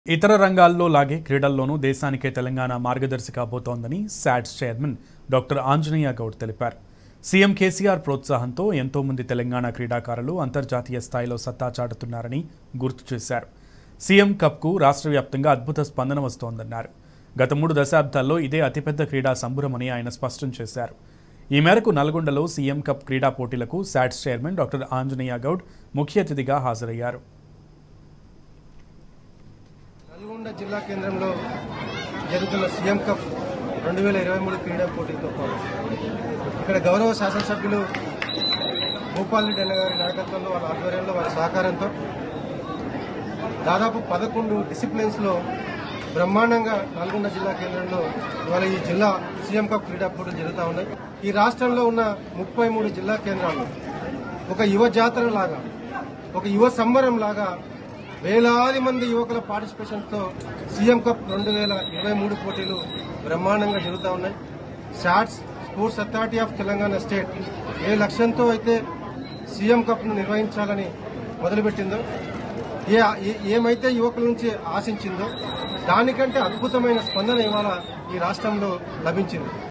ఇతర రంగాల్లో లాగే క్రీడల్లోనూ దేశానికే తెలంగాణ మార్గదర్శి కాబోతోందని SATS chairman doctor Anjaneya Goud తెలిపారు సీఎం కేసీఆర్ ప్రోత్సాహంతో ఎంతో మంది తెలంగాణ క్రీడాకారులు అంతర్జాతీయ స్థాయిలో సత్తా చాటుతున్నారని గుర్తు చేశారు సీఎం కప్కు రాష్ట్ర వ్యాప్తంగా అద్భుత స్పందన వస్తోందన్నారు గత మూడు దశాబ్దాల్లో ఇదే అతిపెద్ద క్రీడా సంబురమని ఆయన స్పష్టం చేశారు ఈ మేరకు నల్గొండలో సీఎం కప్ క్రీడా పోటీలకు SATS chairman doctor Anjaneya Goud ముఖ్య అతిథిగా హాజరయ్యారు నల్గొండ జిల్లా కేంద్రంలో జరుగుతున్న సీఎం కప్ రెండు వేల ఇరవై మూడు క్రీడా పోటీలతో పాటు ఇక్కడ గౌరవ శాసనసభ్యులు భూపాల్ రెడ్డి అన్న గారి నాయకత్వంలో వాళ్ళ ఆధ్వర్యంలో వారి సహకారంతో దాదాపు పదకొండు డిసిప్లిన్స్ లో బ్రహ్మాండంగా నల్గొండ జిల్లా కేంద్రంలో ఇవాళ ఈ జిల్లా సీఎం కప్ క్రీడా పోటీలు జరుగుతూ ఉన్నాయి ఈ రాష్ట్రంలో ఉన్న ముప్పై మూడు జిల్లా కేంద్రాల్లో ఒక యువ జాతర లాగా ఒక యువ సంబరం లాగా వేలాది మంది యువకుల పార్టిసిపేషన్ తో సీఎం కప్ రెండు వేల ఇరవై మూడు పోటీలు బ్రహ్మాండంగా జరుగుతూ ఉన్నాయి SATS sports authority of Telangana state ఏ లక్ష్యంతో అయితే సీఎం కప్ ను నిర్వహించాలని మొదలుపెట్టిందో ఏ ఏ- ఏమైతే యువకుల నుంచి ఆశించిందో దానికంటే అద్భుతమైన స్పందన ఇవాళ ఈ రాష్ట్రంలో లభించింది